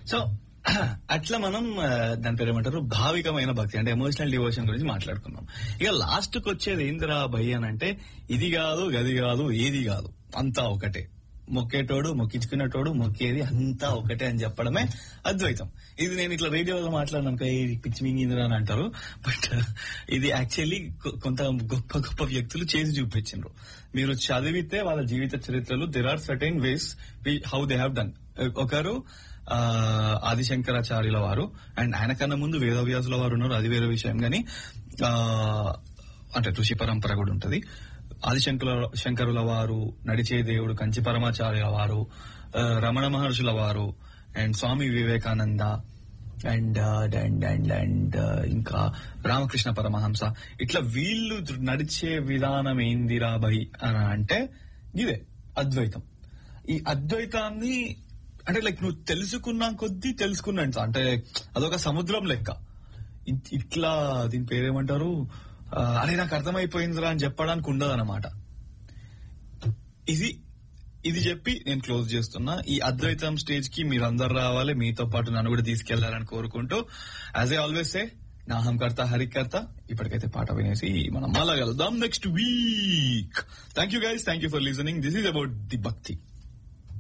so అట్లా మనం ఆ, దాని పేరు ఏమంటారు భావికమైన భక్తి అంటే ఎమోషనల్ డివోషన్ గురించి మాట్లాడుకున్నాం ఇక లాస్ట్ కి వచ్చేది ఏందిరా భయ్ అని అంటే ఇది కాదు గది కాదు ఏది కాదు అంతా ఒకటే మొక్కేటోడు మొక్కించుకునేటోడు మొక్కేది అంతా ఒకటే అని చెప్పడమే అద్వైతం ఇది నేను ఇట్లా రేడియోలో మాట్లాడినాక పిచ్చి మింగిందిరా అని అంటారు బట్ ఇది యాక్చువల్లీ కొంత గొప్ప గొప్ప వ్యక్తులు చేసి చూపించారు మీరు చదివితే వాళ్ళ జీవిత చరిత్రలు there are certain ways how they have done ఒకరు ఆ, ఆదిశంకరాచార్యుల వారు అండ్ ఆయన కన్నా ముందు వేదవ్యాసుల వారు ఉన్నారు అది వేరే విషయం గాని ఆ, అంటే ఋషి పరంపర కూడా ఉంటది ఆదిశంకర శంకరుల వారు నడిచే దేవుడు కంచి పరమాచార్యుల వారు ఆ, రమణ మహర్షుల వారు and Swami Vivekananda and and and and ఇంకా రామకృష్ణ పరమహంస ఇట్లా వీళ్ళు నడిచే విధానం ఏందిరా భయ్ అని అంటే ఇదే అద్వైతం ఈ అద్వైతాన్ని అంటే లైక్ నువ్వు తెలుసుకున్నా కొద్దీ తెలుసుకున్నాను అంటే అదొక సముద్రం లెక్క ఇ- ఇట్లా దీని పేరేమంటారు ఆ, అరే నాకు అర్థమైపోయిందిరా అని చెప్పడానికి ఉండదు అనమాట ఇది ఇది చెప్పి నేను క్లోజ్ చేస్తున్నా ఈ అద్వైతం స్టేజ్ కి మీరు అందరు రావాలి మీతో పాటు నన్ను కూడా తీసుకెళ్లాలని కోరుకుంటూ యాజ్ ఏ ఆల్వేస్ సే నాహం కర్త హరికర్త ఇప్పటికైతే పాట వినేసి మనం మళ్ళా కలుద్దాం next week thank you guys thank you for listening this is about the భక్తి